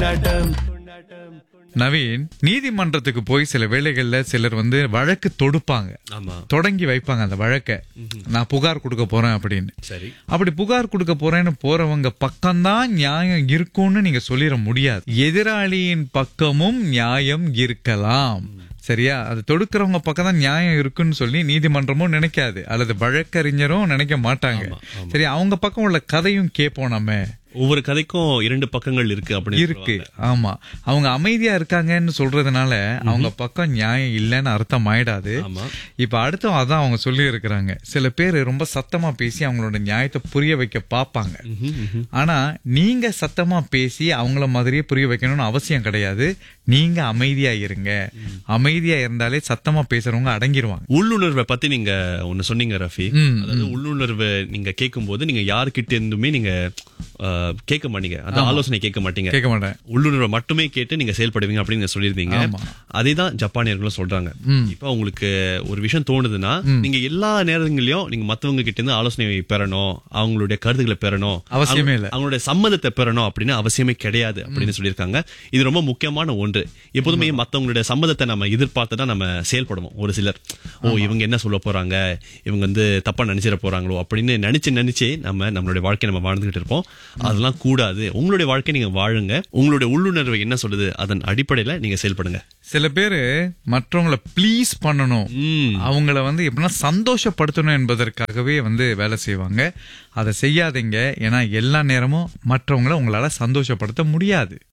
நவீன் நீதிமன்றத்துக்கு போய் சில வேளைகள்ல சிலர் வந்து வழக்கு தொடுப்பாங்க ஆமா தொடங்கி வைப்பாங்க அந்த வழக்க நான் புகார் கொடுக்க போறேன் அப்படின்னு சரி அப்படி புகார் கொடுக்க போறேன்னு போறவங்க பக்கம்தான் நியாயம் இருக்கும்னு நீங்க சொல்லிட முடியாது எதிராளியின் பக்கமும் நியாயம் இருக்கலாம் சரியா அது தொடுக்கிறவங்க பக்கம் தான் நியாயம் இருக்குன்னு சொல்லி நீதிமன்றமும் நினைக்காது அல்லது வழக்கறிஞரும் நினைக்க மாட்டாங்க சரி அவங்க பக்கம் உள்ள கதையும் கேட்போம் நம்ம ஒவ்வொரு கதைக்கும் இரண்டு பக்கங்கள் இருக்கு அப்படின்னு இருக்கு ஆமா அவங்க அமைதியா இருக்காங்கன்னு சொல்றதுனால அவங்க பக்கம் நியாயம் இல்லைன்னு அர்த்தம் ஆயிடாது ஆமா இப்ப அடுத்தும் அதான் அவங்க சொல்லி இருக்கிறாங்க சில பேர் ரொம்ப சத்தமா பேசி அவங்களோட நியாயத்தை புரிய வைக்க பாப்பாங்க ம்ஹும், ம்ஹும். ஆனா நீங்க சத்தமா பேசி அவங்கள மாதிரியே புரிய வைக்கணும்னு அவசியம் கிடையாது நீங்க அமைதியா இருங்க அமைதியா இருந்தாலே சத்தமா பேசுறவங்க அடங்கிருவாங்க உள்ளுணர்வை பத்தி நீங்க ஒண்ணு சொன்னீங்க ரஃபி ம், அதாவது உள்ளுணர்வை நீங்க கேட்கும் போது நீங்க யாருக்கிட்ட இருந்துமே நீங்க அஹ், கேட்க மாட்டீங்க அந்த ஆலோசனை கேட்க மாட்டீங்க கேட்க மாட்டேன் உள்ளுணர்வை மட்டுமே கேட்டு நீங்க செயல்படுவீங்க அப்படின்னு நீங்க சொல்லியிருந்தீங்க ஆமா. அதே தான் ஜப்பானியர்களும் சொல்றாங்க இப்ப உங்களுக்கு ஒரு விஷயம் தோணுதுன்னா நீங்க எல்லா நேரங்களையும் நீங்க மத்தவங்க கிட்ட இருந்து ஆலோசனை பெறணும் அவங்களுடைய கருத்துக்களை பெறணும் அவசியமே இல்ல. அவங்க- அவங்களுடைய சம்மதத்தை பெறணும் அப்படின்னு அவசியமே கிடையாது அப்படின்னு சொல்லியிருக்காங்க இது ரொம்ப முக்கியமான ஒன்று எப்போதுமே மத்தவங்களுடைய சம்மதத்தை நம்ம எதிர்பார்த்து தான் நம்ம செயல்படுவோம் ஒரு சிலர் ஓ இவங்க என்ன சொல்ல போறாங்க இவங்க வந்து தப்பா நினைச்சிட போறாங்களோ அப்படின்னு நினைச்சு நினைச்சு நம்ம நம்மளுடைய வாழ்க்கையை நம்ம வாழ்ந்துகிட்டு இருப்போம் அதெல்லாம் கூடாது உங்களுடைய வாழ்க்கை நீங்க வாழுங்க உங்களுடைய உள்ளுணர்வு என்ன சொல்லுது அதன் அடிப்படையில நீங்க செயல்படுங்க சில பேரு மற்றவங்கள ப்ளீஸ் பண்ணணும் ம் அவங்கள வந்து எப்படின்னா சந்தோஷப்படுத்தணும் என்பதற்காகவே வந்து வேலை செய்வாங்க அதை செய்யாதீங்க ஏன்னா எல்லா நேரமும் மற்றவங்கள உங்களால சந்தோஷப்படுத்த முடியாது